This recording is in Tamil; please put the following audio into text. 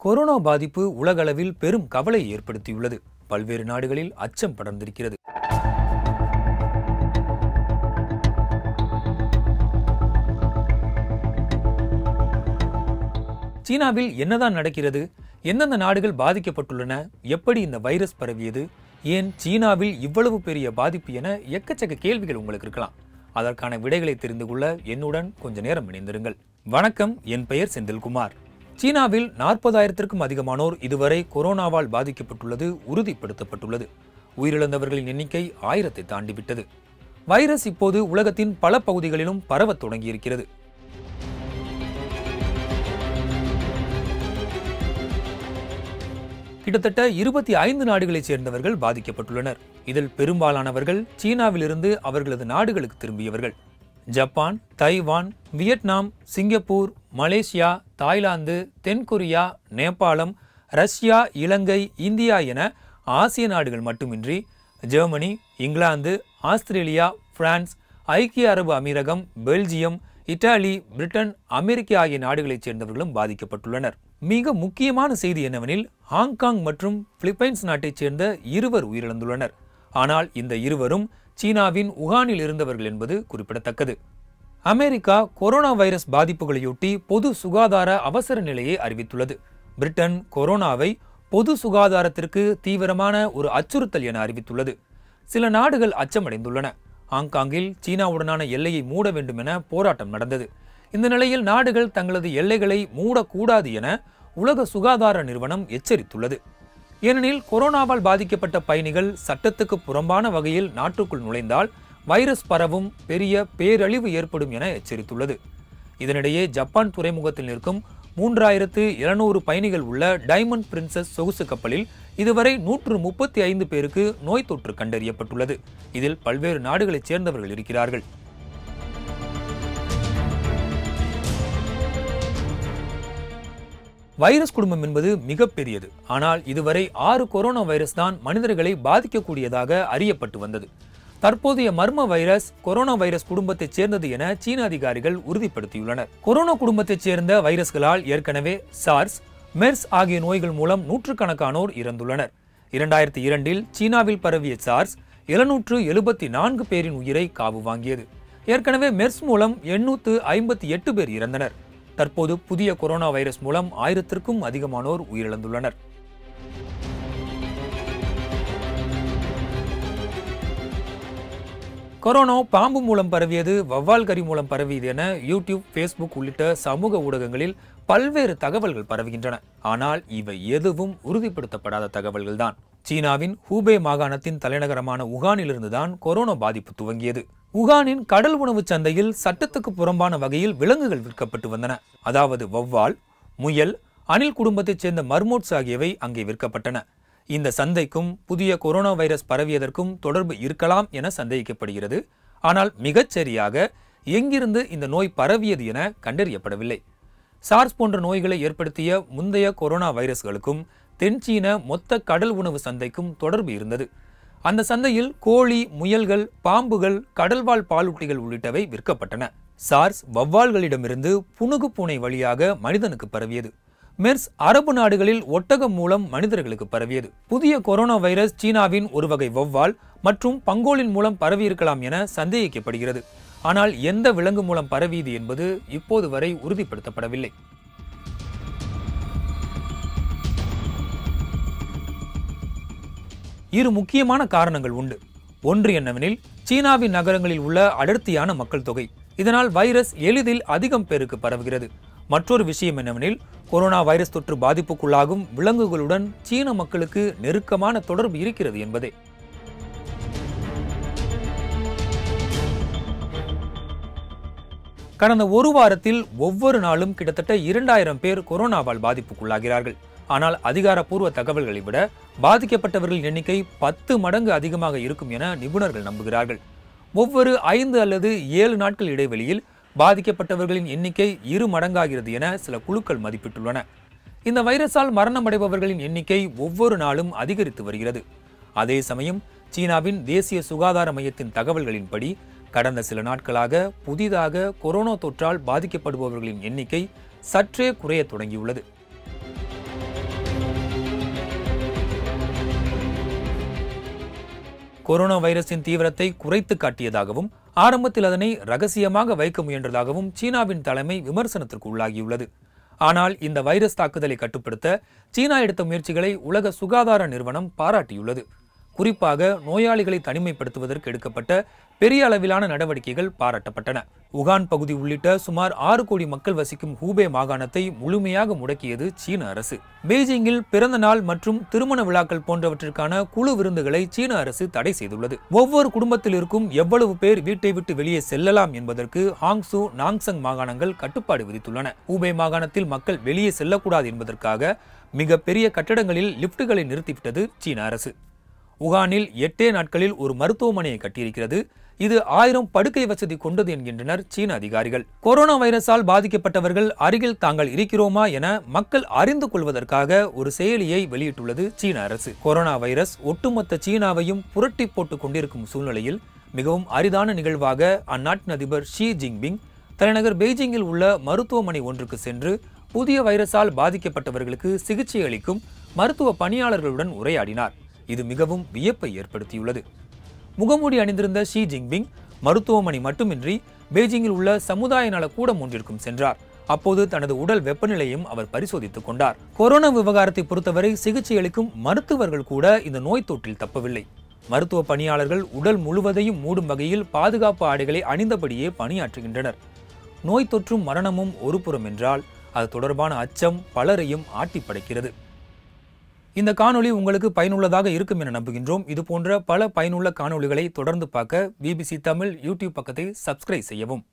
கொரோனா பாதிப்பு உலகளவில் பெரும் கவலை ஏற்படுத்தியுள்ளது பல்வேறு நாடுகளில் அச்சம் படர்ந்திருக்கிறது சீனாவில் என்னதான் நடக்கிறது எந்தெந்த நாடுகள் பாதிக்கப்பட்டுள்ளன எப்படி இந்த வைரஸ் பரவியது ஏன் சீனாவில் இவ்வளவு பெரிய பாதிப்பு என எக்கச்சக்க கேள்விகள் உங்களுக்கு இருக்கலாம் அதற்கான விடைகளை தெரிந்து கொள்ள என்னுடன் கொஞ்ச நேரம் இணைந்திருங்கள் வணக்கம் என் பெயர் செந்தில்குமார் சீனாவில் நாற்பதாயிரத்திற்கும் அதிகமானோர் இதுவரை கொரோனாவால் பாதிக்கப்பட்டுள்ளது உறுதிப்படுத்தப்பட்டுள்ளது உயிரிழந்தவர்களின் எண்ணிக்கை ஆயிரத்தை தாண்டிவிட்டது வைரஸ் இப்போது உலகத்தின் பல பகுதிகளிலும் பரவத் தொடங்கியிருக்கிறது கிட்டத்தட்ட இருபத்தி ஐந்து நாடுகளைச் சேர்ந்தவர்கள் பாதிக்கப்பட்டுள்ளனர் இதில் பெரும்பாலானவர்கள் சீனாவிலிருந்து அவர்களது நாடுகளுக்கு திரும்பியவர்கள் Japan Taiwan Vietnam Singapore Malaysia Thailand தென்கொரியா நேபாளம் ரஷ்யா இலங்கை இந்தியா என ஆசிய நாடுகள் மட்டுமின்றி ஜெர்மனி இங்கிலாந்து ஆஸ்திரேலியா பிரான்ஸ் ஐக்கிய அரபு அமீரகம் பெல்ஜியம் இத்தாலி பிரிட்டன் அமெரிக்கா ஆகிய நாடுகளைச் சேர்ந்தவர்களும் பாதிக்கப்பட்டுள்ளனர் மிக முக்கியமான செய்தி என்னவெனில் ஹாங்காங் மற்றும் பிலிப்பைன்ஸ் நாட்டைச் சேர்ந்த இருவர் உயிரிழந்துள்ளனர் ஆனால் இந்த இருவரும் சீனாவின் உகானில் இருந்தவர்கள் என்பது குறிப்பிடத்தக்கது அமெரிக்கா கொரோனா வைரஸ் பாதிப்புகளையொட்டி பொது சுகாதார அவசர நிலையை அறிவித்துள்ளது பிரிட்டன் கொரோனாவை பொது சுகாதாரத்திற்கு தீவிரமான ஒரு அச்சுறுத்தல் என அறிவித்துள்ளது சில நாடுகள் அச்சமடைந்துள்ளன ஹாங்காங்கில் சீனாவுடனான எல்லையை மூட வேண்டும் என போராட்டம் நடந்தது இந்த நிலையில் நாடுகள் தங்களது எல்லைகளை மூடக்கூடாது என உலக சுகாதார நிறுவனம் எச்சரித்துள்ளது ஏனெனில் கொரோனாவால் பாதிக்கப்பட்ட பயணிகள் சட்டத்துக்கு புறம்பான வகையில் நாட்டுக்குள் நுழைந்தால் வைரஸ் பரவும் பெரிய பேரழிவு ஏற்படும் என எச்சரித்துள்ளது இதனிடையே ஜப்பான் துறைமுகத்தில் நிற்கும் மூன்றாயிரத்து இருநூறு பயணிகள் உள்ள டைமண்ட் பிரின்சஸ் சொகுசு கப்பலில் இதுவரை நூற்று முப்பத்தி ஐந்து பேருக்கு நோய் தொற்று கண்டறியப்பட்டுள்ளது இதில் பல்வேறு நாடுகளைச் சேர்ந்தவர்கள் இருக்கிறார்கள் வைரஸ் குடும்பம் என்பது மிகப்பெரியது ஆனால் இதுவரை ஆறு கொரோனா வைரஸ் தான் மனிதர்களை பாதிக்கக்கூடியதாக அறியப்பட்டு வந்தது தற்போதைய மர்ம வைரஸ் கொரோனா வைரஸ் குடும்பத்தைச் சேர்ந்தது என சீன அதிகாரிகள் உறுதிப்படுத்தியுள்ளனர் கொரோனா குடும்பத்தைச் சேர்ந்த வைரஸ்களால் ஏற்கனவே சார்ஸ் மெர்ஸ் ஆகிய நோய்கள் மூலம் நூற்றுக்கணக்கானோர் இறந்துள்ளனர் இரண்டாயிரத்தி இரண்டில் சீனாவில் பரவிய சார்ஸ் எழுநூற்று எழுபத்தி நான்கு பேரின் உயிரை காவு வாங்கியது ஏற்கனவே மெர்ஸ் மூலம் எண்ணூற்று ஐம்பத்தி எட்டு பேர் இறந்தனர் தற்போது புதிய கொரோனா வைரஸ் மூலம் ஆயிரத்திற்கும் அதிகமானோர் உயிரிழந்துள்ளனர் கொரோனா பாம்பு மூலம் பரவியது வவ்வால் கறி மூலம் பரவியது என யூடியூப் ஃபேஸ்புக் உள்ளிட்ட சமூக ஊடகங்களில் பல்வேறு தகவல்கள் பரவுகின்றன ஆனால் இவை எதுவும் உறுதிப்படுத்தப்படாத தகவல்கள்தான் சீனாவின் ஹூபே மாகாணத்தின் தலைநகரமான உகானிலிருந்துதான் கொரோனா பாதிப்பு துவங்கியது உகானின் கடல் உணவு சந்தையில் சட்டத்துக்கு புறம்பான வகையில் விலங்குகள் விற்கப்பட்டு வந்தன அதாவது வவ்வால் முயல் அணில் குடும்பத்தைச் சேர்ந்த மர்மோட்ஸ் ஆகியவை அங்கே விற்கப்பட்டன இந்த சந்தைக்கும் புதிய கொரோனா வைரஸ் பரவியதற்கும் தொடர்பு இருக்கலாம் என சந்தேகிக்கப்படுகிறது ஆனால் மிகச்சரியாக எங்கிருந்து இந்த நோய் பரவியது என கண்டறியப்படவில்லை சார்ஸ் போன்ற நோய்களை ஏற்படுத்திய முந்தைய கொரோனா வைரஸ்களுக்கும் தென்சீன மொத்த கடல் உணவு சந்தைக்கும் தொடர்பு இருந்தது அந்த சந்தையில் கோழி முயல்கள் பாம்புகள் கடல்வாழ் பாலூட்டிகள் உள்ளிட்டவை விற்கப்பட்டன சார்ஸ் வவ்வால்களிடமிருந்து புனுகு பூனை வழியாக மனிதனுக்கு பரவியது மெர்ஸ் அரபு நாடுகளில் ஒட்டகம் மூலம் மனிதர்களுக்கு பரவியது புதிய கொரோனா வைரஸ் சீனாவின் ஒரு வகை வௌவால் மற்றும் பங்கோலின் மூலம் பரவியிருக்கலாம் என சந்தேகிக்கப்படுகிறது ஆனால் எந்த விலங்கு மூலம் பரவியது என்பது இப்போது வரை உறுதிப்படுத்தப்படவில்லை இரு முக்கியமான காரணங்கள் உண்டு ஒன்று என்னவெனில் சீனாவின் நகரங்களில் உள்ள அடர்த்தியான மக்கள் தொகை இதனால் வைரஸ் எளிதில் அதிகம் பேருக்கு பரவுகிறது மற்றொரு விஷயம் என்னவெனில் கொரோனா வைரஸ் தொற்று பாதிப்புக்குள்ளாகும் விலங்குகளுடன் சீன மக்களுக்கு நெருக்கமான தொடர்பு இருக்கிறது என்பதே கடந்த ஒரு வாரத்தில் ஒவ்வொரு நாளும் கிட்டத்தட்ட இரண்டாயிரம் பேர் கொரோனாவால் பாதிப்புக்குள்ளாகிறார்கள் ஆனால் அதிகாரப்பூர்வ தகவல்களை விட பாதிக்கப்பட்டவர்களின் எண்ணிக்கை பத்து மடங்கு அதிகமாக இருக்கும் என நிபுணர்கள் நம்புகிறார்கள் ஒவ்வொரு ஐந்து அல்லது ஏழு நாட்கள் இடைவெளியில் பாதிக்கப்பட்டவர்களின் எண்ணிக்கை இரு மடங்காகிறது என சில குழுக்கள் மதிப்பிட்டுள்ளன இந்த வைரஸால் மரணமடைபவர்களின் எண்ணிக்கை ஒவ்வொரு நாளும் அதிகரித்து வருகிறது அதே சமயம் சீனாவின் தேசிய சுகாதார மையத்தின் தகவல்களின்படி கடந்த சில நாட்களாக புதிதாக கொரோனா தொற்றால் பாதிக்கப்படுபவர்களின் எண்ணிக்கை சற்றே குறையத் தொடங்கியுள்ளது கொரோனா வைரஸின் தீவிரத்தை குறைத்து காட்டியதாகவும் ஆரம்பத்தில் அதனை ரகசியமாக வைக்க முயன்றதாகவும் சீனாவின் தலைமை விமர்சனத்திற்கு உள்ளாகியுள்ளது ஆனால் இந்த வைரஸ் தாக்குதலை கட்டுப்படுத்த சீனா எடுத்த முயற்சிகளை உலக சுகாதார நிறுவனம் பாராட்டியுள்ளது குறிப்பாக நோயாளிகளை தனிமைப்படுத்துவதற்கு எடுக்கப்பட்ட பெரிய அளவிலான நடவடிக்கைகள் பாராட்டப்பட்டன உகான் பகுதி உள்ளிட்ட சுமார் ஆறு கோடி மக்கள் வசிக்கும் ஹூபே மாகாணத்தை முழுமையாக முடக்கியது சீன அரசு பெய்ஜிங்கில் பிறந்த நாள் மற்றும் திருமண விழாக்கள் போன்றவற்றிற்கான குழு விருந்துகளை சீன அரசு தடை செய்துள்ளது ஒவ்வொரு குடும்பத்தில் இருக்கும் எவ்வளவு பேர் வீட்டை விட்டு வெளியே செல்லலாம் என்பதற்கு ஹாங்சு நாங்சங் மாகாணங்கள் கட்டுப்பாடு விதித்துள்ளன ஹூபே மாகாணத்தில் மக்கள் வெளியே செல்லக்கூடாது என்பதற்காக மிக பெரிய கட்டடங்களில் லிப்டுகளை நிறுத்திவிட்டது சீன அரசு உகானில் எட்டே நாட்களில் ஒரு மருத்துவமனையை கட்டியிருக்கிறது இது ஆயிரம் படுக்கை வசதி கொண்டது என்கின்றனர் சீன அதிகாரிகள் கொரோனா வைரஸால் பாதிக்கப்பட்டவர்கள் அருகில் தாங்கள் இருக்கிறோமா என மக்கள் அறிந்து கொள்வதற்காக ஒரு செயலியை வெளியிட்டுள்ளது சீன அரசு கொரோனா வைரஸ் ஒட்டுமொத்த சீனாவையும் புரட்டி போட்டுக் கொண்டிருக்கும் சூழ்நிலையில் மிகவும் அரிதான நிகழ்வாக அந்நாட்டின் அதிபர் ஷி ஜின்பிங் தலைநகர் பெய்ஜிங்கில் உள்ள மருத்துவமனை ஒன்றுக்கு சென்று புதிய வைரஸால் பாதிக்கப்பட்டவர்களுக்கு சிகிச்சை அளிக்கும் மருத்துவ பணியாளர்களுடன் உரையாடினார் இது மிகவும் வியப்பை ஏற்படுத்தியுள்ளது முகமூடி அணிந்திருந்த ஷி ஜின்பிங் மருத்துவமனை மட்டுமின்றி பெய்ஜிங்கில் உள்ள சமுதாய நல கூடம் ஒன்றிற்கும் சென்றார் அப்போது தனது உடல் வெப்பநிலையும் அவர் பரிசோதித்துக் கொண்டார் கொரோனா விவகாரத்தை பொறுத்தவரை சிகிச்சை அளிக்கும் மருத்துவர்கள் கூட இந்த நோய் தொற்றில் தப்பவில்லை மருத்துவ பணியாளர்கள் உடல் முழுவதையும் மூடும் வகையில் பாதுகாப்பு ஆடைகளை அணிந்தபடியே பணியாற்றுகின்றனர் நோய் தொற்றும் மரணமும் ஒரு புறம் என்றால் அது தொடர்பான அச்சம் பலரையும் ஆட்டி படைக்கிறது இந்த காணொளி உங்களுக்கு பயனுள்ளதாக இருக்கும் என நம்புகின்றோம் இது போன்ற பல பயனுள்ள காணொளிகளை தொடர்ந்து பார்க்க பிபிசி தமிழ் யூடியூப் பக்கத்தை சப்ஸ்கிரைப் செய்யவும்